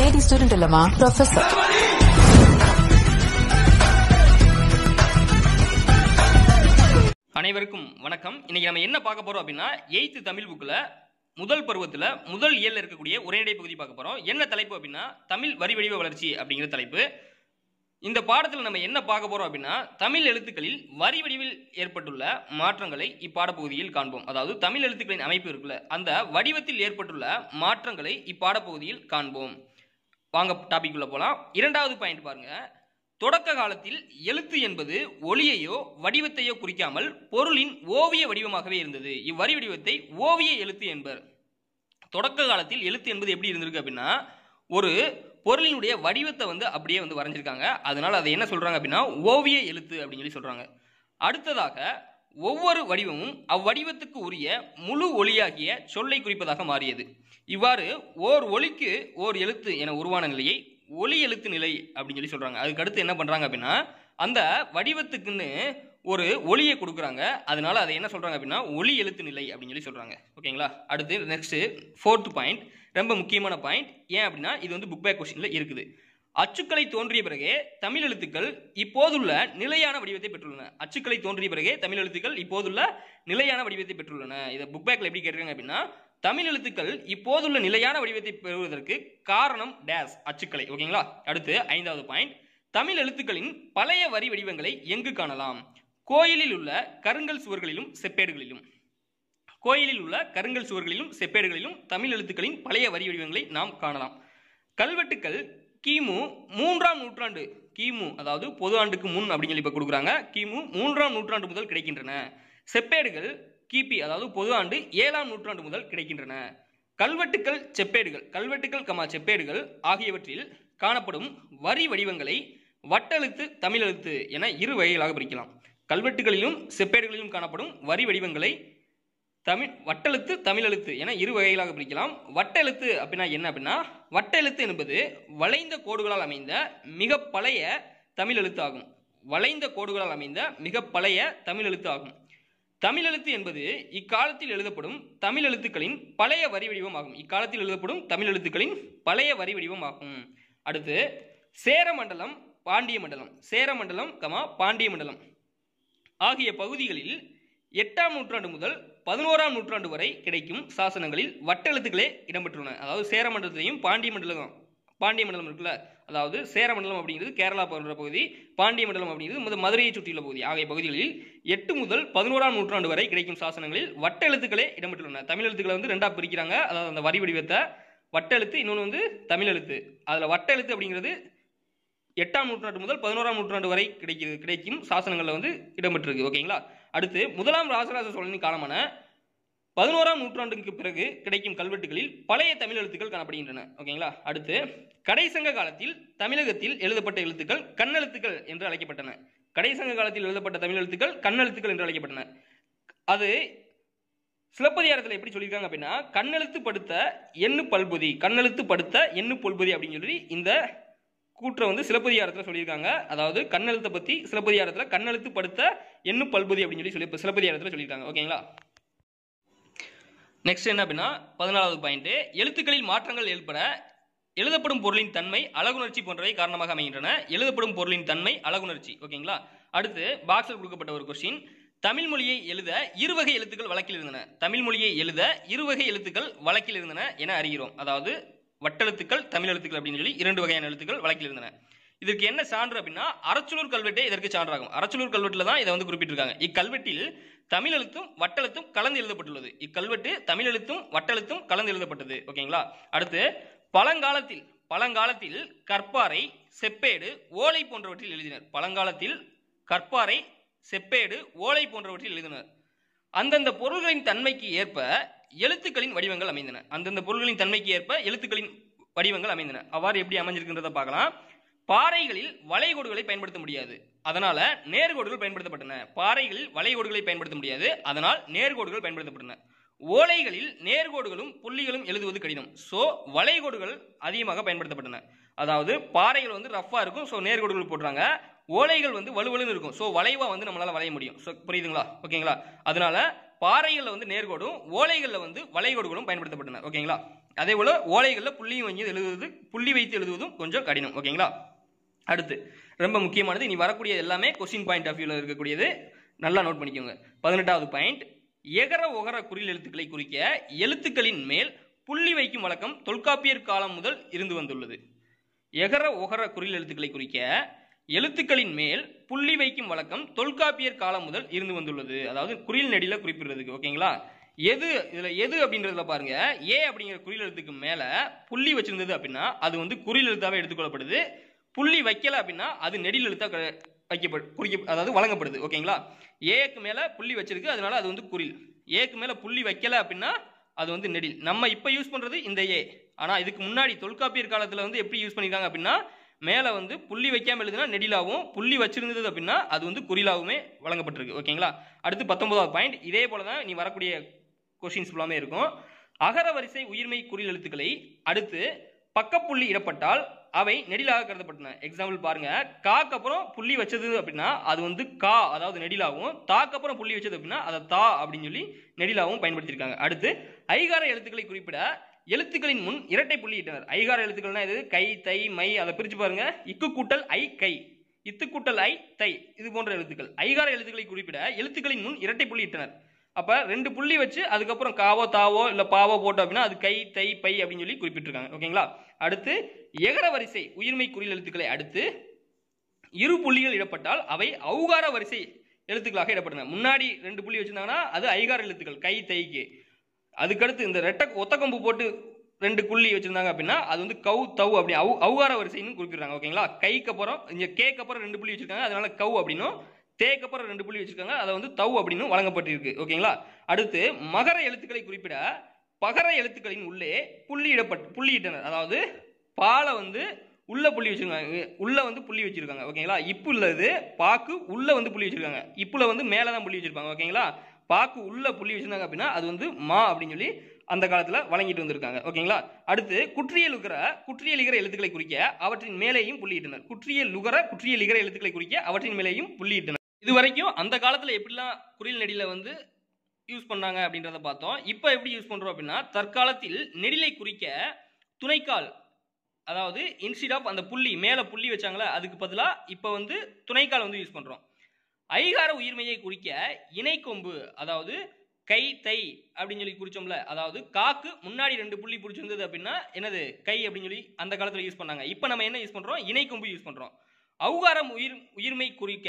IIT student இல்லமா professor அனைவருக்கும் வணக்கம் இன்னைக்கு நம்ம என்ன பார்க்க போறோம் அப்படின்னா எயித்து தமிழ் புக்கில் முதல் பருவத்தில் முதல் இயல்ல இருக்கக்கூடிய உரைநடை பகுதி பார்க்க போறோம் என்ன தலைப்பு அப்படின்னா தமிழ் வரி வடிவ வளர்ச்சி அப்படிங்கிற தலைப்பு இந்த பாடத்தில் நம்ம என்ன பார்க்க போறோம் அப்படின்னா தமிழ் எழுத்துக்களில் வரி வடிவில் ஏற்பட்டுள்ள மாற்றங்களை இப்பாடப்பகுதியில் காண்போம் அதாவது தமிழ் எழுத்துக்களின் அமைப்பு இருக்குல்ல அந்த வடிவத்தில் ஏற்பட்டுள்ள மாற்றங்களை இப்பாடப்பகுதியில் காண்போம் வாங்க டாபிக் உள்ள போலாம் இரண்டாவது பாயிண்ட் பாருங்க தொடக்க காலத்தில் எழுத்து என்பது ஒளியையோ வடிவத்தையோ குறிக்காமல் பொருளின் ஓவிய வடிவமாகவே இருந்தது இவ்வரி வடிவத்தை ஓவிய எழுத்து என்பர் தொடக்க காலத்தில் எழுத்து என்பது எப்படி இருந்திருக்கு அப்படின்னா ஒரு பொருளினுடைய வடிவத்தை வந்து அப்படியே வந்து வரைஞ்சிருக்காங்க அதனால அதை என்ன சொல்றாங்க அப்படின்னா ஓவிய எழுத்து அப்படின்னு சொல்லி சொல்றாங்க அடுத்ததாக ஒவ்வொரு வடிவமும் அவ்வடிவத்துக்கு உரிய முழு ஒளியாகிய சொல்லை குறிப்பதாக மாறியது இவ்வாறு ஓர் ஒளிக்கு ஓர் எழுத்து என உருவான நிலையை ஒளி எழுத்து நிலை அப்படின்னு சொல்லி சொல்றாங்க அதுக்கு அடுத்து என்ன பண்றாங்க அப்படின்னா அந்த வடிவத்துக்குன்னு ஒரு ஒளியை கொடுக்குறாங்க அதனால அதை என்ன சொல்றாங்க அப்படின்னா ஒளி எழுத்து நிலை அப்படின்னு சொல்லி சொல்றாங்க ஓகேங்களா அடுத்து நெக்ஸ்ட் ஃபோர்த் பாயிண்ட் ரொம்ப முக்கியமான பாயிண்ட் ஏன் அப்படின்னா இது வந்து புக் பேக் கொஸ்டின்ல இருக்குது அச்சுக்களை தோன்றிய பிறகே தமிழ் எழுத்துக்கள் இப்போதுள்ள நிலையான வடிவத்தை பெற்றுள்ளன அச்சுக்களை தோன்றிய பிறகே தமிழ் எழுத்துக்கள் இப்போதுள்ள நிலையான வடிவத்தை பெற்றுள்ளன இதை புக் பேக்ல எப்படி கேட்டிருக்காங்க அப்படின்னா தமிழ் எழுத்துக்கள் இப்போதுள்ள நிலையான வடிவத்தை பெறுவதற்கு காரணம் டேஸ் அச்சுக்களை ஓகேங்களா அடுத்து ஐந்தாவது பாயிண்ட் தமிழ் எழுத்துக்களின் பழைய வரி வடிவங்களை எங்கு காணலாம் கோயிலில் உள்ள கருங்கல் சுவர்களிலும் செப்பேடுகளிலும் கோயிலில் உள்ள கருங்கல் சுவர்களிலும் செப்பேடுகளிலும் தமிழ் எழுத்துக்களின் பழைய வரி வடிவங்களை நாம் காணலாம் கல்வெட்டுக்கள் கிமு மூன்றாம் நூற்றாண்டு கிமு அதாவது பொது ஆண்டுக்கு முன் அப்படின்னு சொல்லி இப்போ கொடுக்குறாங்க கிமு மூன்றாம் நூற்றாண்டு முதல் கிடைக்கின்றன செப்பேடுகள் கிபி அதாவது பொது ஆண்டு ஏழாம் நூற்றாண்டு முதல் கிடைக்கின்றன கல்வெட்டுக்கள் செப்பேடுகள் கல்வெட்டுக்கள் கமா செப்பேடுகள் ஆகியவற்றில் காணப்படும் வரி வடிவங்களை வட்டெழுத்து தமிழெழுத்து என இரு வகைகளாக பிரிக்கலாம் கல்வெட்டுகளிலும் செப்பேடுகளிலும் காணப்படும் வரி வடிவங்களை தமிழ் வட்டெழுத்து தமிழெழுத்து என இரு வகைகளாக பிரிக்கலாம் வட்டெழுத்து அப்படின்னா என்ன அப்படின்னா வட்டெழுத்து என்பது வளைந்த கோடுகளால் அமைந்த மிக பழைய தமிழ் எழுத்து ஆகும் வளைந்த கோடுகளால் அமைந்த மிக பழைய தமிழ் எழுத்து ஆகும் தமிழ் எழுத்து என்பது இக்காலத்தில் எழுதப்படும் தமிழ் எழுத்துக்களின் பழைய வரி வடிவம் ஆகும் இக்காலத்தில் எழுதப்படும் தமிழ் எழுத்துக்களின் பழைய வரி வடிவம் ஆகும் அடுத்து சேர மண்டலம் பாண்டிய மண்டலம் சேர மண்டலம் கமா பாண்டிய மண்டலம் ஆகிய பகுதிகளில் எட்டாம் நூற்றாண்டு முதல் பதினோராம் நூற்றாண்டு வரை கிடைக்கும் சாசனங்களில் வட்டெழுத்துக்களே இடம்பெற்றுள்ளன அதாவது சேர மண்டலத்திலையும் பாண்டிய மண்டலம் பாண்டிய மண்டலம் இருக்குல்ல அதாவது சேர மண்டலம் அப்படிங்கிறது கேரளா போன்ற பகுதி பாண்டிய மண்டலம் அப்படிங்கிறது மது- மதுரையை சுற்றியுள்ள பகுதி ஆகிய பகுதிகளில் எட்டு முதல் பதினோராம் நூற்றாண்டு வரை கிடைக்கும் சாசனங்களில் வட்டெழுத்துக்களே இடம்பெற்றுள்ளன தமிழ் எழுத்துக்களை வந்து ரெண்டா பிரிக்கிறாங்க அதாவது அந்த வரி வடிவத்தை வட்டெழுத்து இன்னொன்று வந்து தமிழ் எழுத்து அதில் வட்டெழுத்து அப்படிங்கிறது எட்டாம் நூற்றாண்டு முதல் பதினோராம் நூற்றாண்டு வரை கிடைக்கிறது கிடைக்கும் சாசனங்களில் வந்து இடம்பெற்றிருக்கு ஓகேங்களா அடுத்து முதலாம் ராஜராஜ சோழனின் காலமான பதினோராம் நூற்றாண்டுக்கு பிறகு கிடைக்கும் கல்வெட்டுகளில் பழைய தமிழ் எழுத்துக்கள் காணப்படுகின்றன ஓகேங்களா அடுத்து கடைசங்க காலத்தில் தமிழகத்தில் எழுதப்பட்ட எழுத்துக்கள் கண்ணெழுத்துக்கள் என்று அழைக்கப்பட்டன கடைசங்க காலத்தில் எழுதப்பட்ட தமிழ் எழுத்துக்கள் கண்ணெழுத்துக்கள் என்று அழைக்கப்பட்டன அது சிலப்பதிகாரத்தில் எப்படி சொல்லியிருக்காங்க அப்படின்னா கண்ணெழுத்து படுத்த எண்ணு பல்பொதி கண்ணெழுத்து படுத்த எண்ணு பொல்பொதி அப்படின்னு சொல்லி இந்த கூற்றை வந்து சிலப்பதிகாரத்தில் சொல்லியிருக்காங்க அதாவது கண்ணெழுத்தை பற்றி சிலப்பதிகாரத்தில் கண்ணெழுத்து படுத்த எண்ணு பல்பொதி அப்படின்னு சொல்லி சொல்லி சிலப்பதிகாரத்தில் சொல்லியிருக்காங்க ஓகேங்களா நெக்ஸ்ட் என்ன அப்படின்னா பதினாலாவது பாயிண்ட் எழுத்துக்களில் மாற்றங்கள் ஏற்பட எழுதப்படும் பொருளின் தன்மை அழகுணர்ச்சி போன்றவை காரணமாக அமைகின்றன எழுதப்படும் பொருளின் தன்மை அழகுணர்ச்சி ஓகேங்களா அடுத்து பாக்ஸில் கொடுக்கப்பட்ட ஒரு கொஸ்டின் தமிழ் மொழியை எழுத இருவகை எழுத்துக்கள் வழக்கில் இருந்தன தமிழ் மொழியை எழுத இருவகை எழுத்துக்கள் வழக்கில் இருந்தன என அறிகிறோம் அதாவது வட்டெழுத்துக்கள் தமிழ் எழுத்துக்கள் அப்படின்னு சொல்லி இரண்டு வகையான எழுத்துக்கள் வழக்கில் இருந்தன இதற்கு என்ன சான்று அப்படின்னா அரச்சலூர் கல்வெட்டே இதற்கு சான்றாகும் அரச்சலூர் கல்வெட்டில் தான் இதை வந்து குறிப்பிட்டிருக்காங்க இக்கல்வெட்டில் தமிழ் எழுத்தும் வட்டெழுத்தும் கலந்து எழுதப்பட்டுள்ளது இக்கல்வெட்டு தமிழ் எழுத்தும் வட்டெழுத்தும் கலந்து எழுதப்பட்டது ஓகேங்களா அடுத்து பழங்காலத்தில் பழங்காலத்தில் கற்பாறை செப்பேடு ஓலை போன்றவற்றில் எழுதினர் பழங்காலத்தில் கற்பாறை செப்பேடு ஓலை போன்றவற்றில் எழுதினர் அந்தந்த பொருள்களின் தன்மைக்கு ஏற்ப எழுத்துக்களின் வடிவங்கள் அமைந்தன அந்தந்த பொருள்களின் தன்மைக்கு ஏற்ப எழுத்துக்களின் வடிவங்கள் அமைந்தன அவ்வாறு எப்படி அமைஞ்சிருக்கின்றத பார்க்கலாம் பாறைகளில் வளைகோடுகளை பயன்படுத்த முடியாது அதனால நேர்கோடுகள் பயன்படுத்தப்பட்டன பாறைகளில் வளைகோடுகளை பயன்படுத்த முடியாது அதனால் நேர்கோடுகள் பயன்படுத்தப்பட்டன ஓலைகளில் நேர்கோடுகளும் புள்ளிகளும் எழுதுவது கடினம் ஸோ வளைகோடுகள் அதிகமாக பயன்படுத்தப்பட்டன அதாவது பாறைகள் வந்து ரஃப்பாக இருக்கும் ஸோ நேர்கோடுகள் போடுறாங்க ஓலைகள் வந்து வலுவலுன்னு இருக்கும் ஸோ வளைவாக வந்து நம்மளால் வளைய முடியும் ஸோ புரியுதுங்களா ஓகேங்களா அதனால பாறைகளில் வந்து நேர்கோடும் ஓலைகளில் வந்து வளைகோடுகளும் பயன்படுத்தப்பட்டன ஓகேங்களா அதே போல் ஓலைகளில் புள்ளியும் வைத்து எழுதுவது புள்ளி வைத்து எழுதுவதும் கொஞ்சம் கடினம் ஓகேங்களா அடுத்து ரொம்ப முக்கியமானது இனி வரக்கூடிய எல்லாமே கொஸ்டின் பாயிண்ட் ஆஃப் வியூவில் இருக்கக்கூடியது நல்லா நோட் பண்ணிக்கோங்க பதினெட்டாவது பாயிண்ட் எகர ஒகர குறில் எழுத்துக்களை குறிக்க எழுத்துக்களின் மேல் புள்ளி வைக்கும் வழக்கம் தொல்காப்பியர் காலம் முதல் இருந்து வந்துள்ளது எகர ஒகர குறில் எழுத்துக்களை குறிக்க எழுத்துக்களின் மேல் புள்ளி வைக்கும் வழக்கம் தொல்காப்பியர் காலம் முதல் இருந்து வந்துள்ளது அதாவது குறில் நெடில குறிப்பிடுறதுக்கு ஓகேங்களா எது இதுல எது அப்படின்றதுல பாருங்க ஏ அப்படிங்கிற குறில் எழுத்துக்கு மேல புள்ளி வச்சிருந்தது அப்படின்னா அது வந்து குறில் எழுத்தாவே எடுத்துக்கொள்ளப்படுது புள்ளி வைக்கல அப்படின்னா அது நெடில் எழுத்தா க- வைக்கப்படு குறிக்க அதாவது வழங்கப்படுது ஓகேங்களா ஏக்கு மேல புள்ளி வச்சிருக்கு அதனால அது வந்து குறில் ஏக்கு மேல புள்ளி வைக்கல அப்படின்னா அது வந்து நெடில் நம்ம இப்போ யூஸ் பண்றது இந்த ஏ ஆனா இதுக்கு முன்னாடி தொல்காப்பியர் காலத்துல வந்து எப்படி யூஸ் பண்ணிருக்காங்க அப்படின்னா மேல வந்து புள்ளி வைக்காம எழுதுனா நெடிலாவும் புள்ளி வச்சிருந்தது அப்படின்னா அது வந்து குறிலாவுமே வழங்கப்பட்டிருக்கு ஓகேங்களா அடுத்து பத்தொன்பதாவது பாயிண்ட் இதே போல தான் நீ வரக்கூடிய கொஷின்ஸ் ஃபுல்லாமே இருக்கும் அகர வரிசை உயிர்மை குறில் எழுத்துக்களை அடுத்து பக்கப்புள்ளி இடப்பட்டால் அவை நெடிலாக கருதப்பட்டன எக்ஸாம்பிள் பாருங்க காக்கு அப்புறம் புள்ளி வச்சது அப்படின்னா அது வந்து கா அதாவது நெடிலாகவும் தாக்கு அப்புறம் புள்ளி வச்சது அப்படின்னா அதை தா அப்படின்னு சொல்லி நெடிலாகவும் பயன்படுத்தியிருக்காங்க அடுத்து ஐகார எழுத்துக்களை குறிப்பிட எழுத்துக்களின் முன் இரட்டை புள்ளி இட்டனர் ஐகார எழுத்துக்கள்னா எது கை தை மை அதை பிரிச்சு பாருங்க இக்கு கூட்டல் ஐ கை இத்து கூட்டல் ஐ தை இது போன்ற எழுத்துக்கள் ஐகார எழுத்துக்களை குறிப்பிட எழுத்துக்களின் முன் இரட்டை புள்ளி இட்டனர் அப்ப ரெண்டு புள்ளி வச்சு அதுக்கப்புறம் காவோ தாவோ இல்ல பாவோ போட்டோம் அப்படின்னா அது கை தை பை அப்படின்னு சொல்லி குறிப்பிட்டிருக்காங்க ஓகேங்களா அடுத்து எகர வரிசை உயிர்மை குறில் எழுத்துக்களை அடுத்து இரு புள்ளிகள் இடப்பட்டால் அவை ஔகார வரிசை எழுத்துக்களாக இடப்பட்டன முன்னாடி ரெண்டு புள்ளி வச்சிருந்தாங்கன்னா அது ஐகார எழுத்துக்கள் கை தைக்கு அதுக்கடுத்து இந்த ரெட்டை ஒத்த கொம்பு போட்டு ரெண்டு புள்ளி வச்சிருந்தாங்க அப்படின்னா அது வந்து கவு தவ் அப்படி அவு ஔகார வரிசைன்னு குறிப்பிடுறாங்க ஓகேங்களா கைக்கு அப்புறம் இங்க கேக்கு அப்புறம் ரெண்டு புள்ளி வச்சிருக்காங்க அதனால கவ் அப்படின்னும் தேக்கு அப்புறம் ரெண்டு புள்ளி வச்சிருக்காங்க அதை வந்து தவ் அப்படின்னு வழங்கப்பட்டிருக்கு ஓகேங்களா அடுத்து மகர எழுத்துக்களை குறிப்பிட பகர எழுத்துக்களின் உள்ளே புள்ளி இடப்பட்டு புள்ளி இட்டனர் அதாவது பாலை வந்து உள்ள புள்ளி வச்சிருக்காங்க உள்ள வந்து புள்ளி வச்சிருக்காங்க ஓகேங்களா இப்பு உள்ளது பாக்கு உள்ள வந்து புள்ளி வச்சிருக்காங்க இப்புல வந்து மேல தான் புள்ளி வச்சிருப்பாங்க ஓகேங்களா பாக்கு உள்ள புள்ளி வச்சிருந்தாங்க அப்படின்னா அது வந்து மா அப்படின்னு சொல்லி அந்த காலத்துல வழங்கிட்டு வந்திருக்காங்க ஓகேங்களா அடுத்து குற்றியல் உகர குற்றியல் இகர எழுத்துக்களை குறிக்க அவற்றின் மேலேயும் புள்ளியிட்டனர் குற்றியல் உகர குற்றியல் இகர எழுத்துக்களை குறிக்க அவற்றின் மேலேயும் புள்ளியிட்டனர் இது வரைக்கும் அந்த காலத்துல எப்படிலாம் குறில் நெடில வந்து யூஸ் பண்ணாங்க அப்படின்றத பார்த்தோம் இப்போ எப்படி யூஸ் பண்றோம் அப்படின்னா தற்காலத்தில் நெடிலை குறிக்க துணைக்கால் அதாவது இன்ஸ்டிட் ஆஃப் அந்த புள்ளி மேலே புள்ளி வச்சாங்களே அதுக்கு பதிலாக இப்போ வந்து துணைக்கால் வந்து யூஸ் பண்ணுறோம் ஐகார உயிர்மையை குறிக்க இணைக்கொம்பு அதாவது கை தை அப்படின்னு சொல்லி குறிச்சோம்ல அதாவது காக்கு முன்னாடி ரெண்டு புள்ளி பிடிச்சிருந்தது அப்படின்னா என்னது கை அப்படின்னு சொல்லி அந்த காலத்தில் யூஸ் பண்ணாங்க இப்போ நம்ம என்ன யூஸ் பண்ணுறோம் இணைக்கொம்பு யூஸ் பண்ணுறோம் ஔகாரம் உயிர் உயிர்மை குறிக்க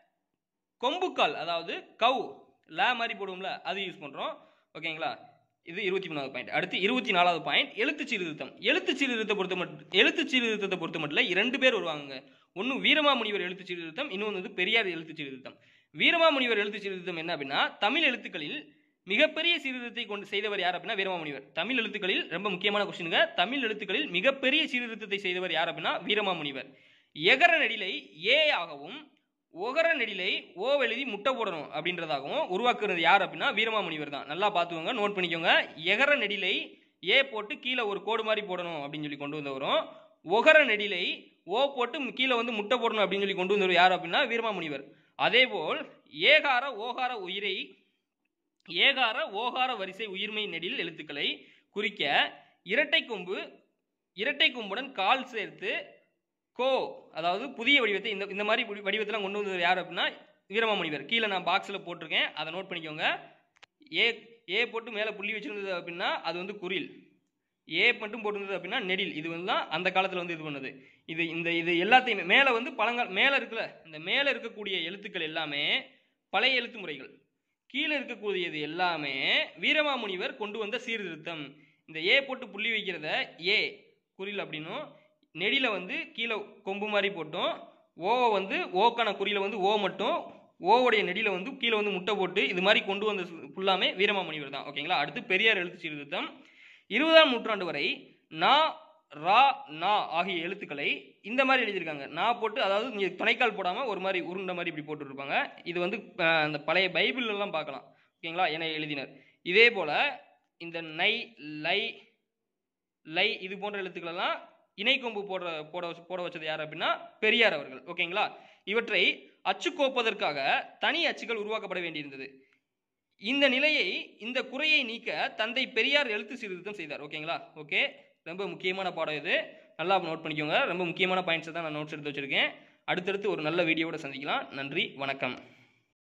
கொம்புக்கால் அதாவது கவ் ல மாதிரி போடுவோம்ல அது யூஸ் பண்ணுறோம் ஓகேங்களா இது இருபத்தி மூணாவது பாயிண்ட் அடுத்து இருபத்தி நாலாவது பாயிண்ட் எழுத்து சீர்திருத்தம் எழுத்து சீர்திருத்தத்தை பொறுத்த மட்டும் எழுத்து சீர்திருத்தத்தை பொறுத்த மட்டும் இல்லை இரண்டு பேர் வருவாங்க ஒன்று வீரமாமுனிவர் எழுத்து சீர்திருத்தம் இன்னொன்று வந்து பெரியார் எழுத்து சீர்திருத்தம் வீரமாமுனிவர் எழுத்து சீர்திருத்தம் என்ன அப்படின்னா தமிழ் எழுத்துக்களில் மிகப்பெரிய சீர்திருத்தத்தை கொண்டு செய்தவர் யார் அப்படின்னா வீரமாமுனிவர் தமிழ் எழுத்துக்களில் ரொம்ப முக்கியமான கொஸ்டினுங்க தமிழ் எழுத்துக்களில் மிகப்பெரிய சீர்திருத்தத்தை செய்தவர் யார் அப்படின்னா வீரமாமுனிவர் எகர நெடிலை ஏ ஆகவும் ஒகர நெடிலை ஓ எழுதி முட்டை போடணும் அப்படின்றதாகவும் உருவாக்குறது யார் அப்படின்னா வீரமாமுனிவர் தான் நல்லா பார்த்துக்கோங்க நோட் பண்ணிக்கோங்க எகர நெடிலை ஏ போட்டு கீழே ஒரு கோடு மாதிரி போடணும் அப்படின்னு சொல்லி கொண்டு வந்தவரும் ஒகர நெடிலை ஓ போட்டு கீழே வந்து முட்டை போடணும் அப்படின்னு சொல்லி கொண்டு வந்தவர் யார் அப்படின்னா வீரமாமுனிவர் அதேபோல் ஏகார ஓகார உயிரை ஏகார ஓகார வரிசை உயிர்மை நெடில் எழுத்துக்களை குறிக்க இரட்டை கொம்பு இரட்டை கொம்புடன் கால் சேர்த்து கோ அதாவது புதிய வடிவத்தை இந்த இந்த மாதிரி வடி- வடிவத்தெல்லாம் கொண்டு வந்தது யார் அப்படின்னா வீரமாமுனிவர் கீழே நான் பாக்ஸில் போட்டிருக்கேன் அதை நோட் பண்ணிக்கோங்க ஏ ஏ போட்டு மேலே புள்ளி வச்சிருந்தது அப்படின்னா அது வந்து குறில் ஏ மட்டும் போட்டிருந்தது அப்படின்னா நெடில் இது வந்து தான் அந்த காலத்தில் வந்து இது பண்ணுது இது இந்த இது எல்லாத்தையுமே மேலே வந்து பழங்கால மேலே இருக்குல்ல இந்த மேலே இருக்கக்கூடிய எழுத்துக்கள் எல்லாமே பழைய எழுத்து முறைகள் கீழே இருக்கக்கூடியது எல்லாமே வீரமாமுனிவர் கொண்டு வந்த சீர்திருத்தம் இந்த ஏ போட்டு புள்ளி வைக்கிறத ஏ குறில் அப்படின்னும் நெடில வந்து கீழே கொம்பு மாதிரி போட்டும் ஓவை வந்து ஓக்கான குறியில வந்து ஓ மட்டும் ஓவுடைய நெடில வந்து கீழே வந்து முட்டை போட்டு இது மாதிரி கொண்டு வந்த சு- ஃபுல்லாமே வீரமாமுனிவர் தான் ஓகேங்களா அடுத்து பெரியார் எழுத்து சீர்திருத்தம் இருபதாம் நூற்றாண்டு வரை நா ரா நா ஆகிய எழுத்துக்களை இந்த மாதிரி எழுதியிருக்காங்க நா போட்டு அதாவது இங்க துணைக்கால் போடாம ஒரு மாதிரி உருண்டை மாதிரி இப்படி போட்டு இருப்பாங்க இது வந்து அஹ், அந்த பழைய பைபிள் எல்லாம் பார்க்கலாம் ஓகேங்களா என எழுதினர் இதே போல் இந்த நை லை லை இது போன்ற எழுத்துக்களெல்லாம் இணைக்கொம்பு போடுற போட வச்ச- போட வச்சது யார் அப்படின்னா பெரியார் அவர்கள் ஓகேங்களா இவற்றை அச்சு கோப்பதற்காக தனி அச்சுகள் உருவாக்கப்பட வேண்டியிருந்தது இந்த நிலையை இந்த குறையை நீக்க தந்தை பெரியார் எழுத்து சீர்திருத்தம் செய்தார் ஓகேங்களா ஓகே ரொம்ப முக்கியமான பாடம் இது நல்லா நோட் பண்ணிக்கோங்க ரொம்ப முக்கியமான பாயிண்ட்ஸை தான் நான் நோட்ஸ் எடுத்து வச்சிருக்கேன் அடுத்தடுத்து ஒரு நல்ல வீடியோவோட சந்திக்கலாம் நன்றி வணக்கம்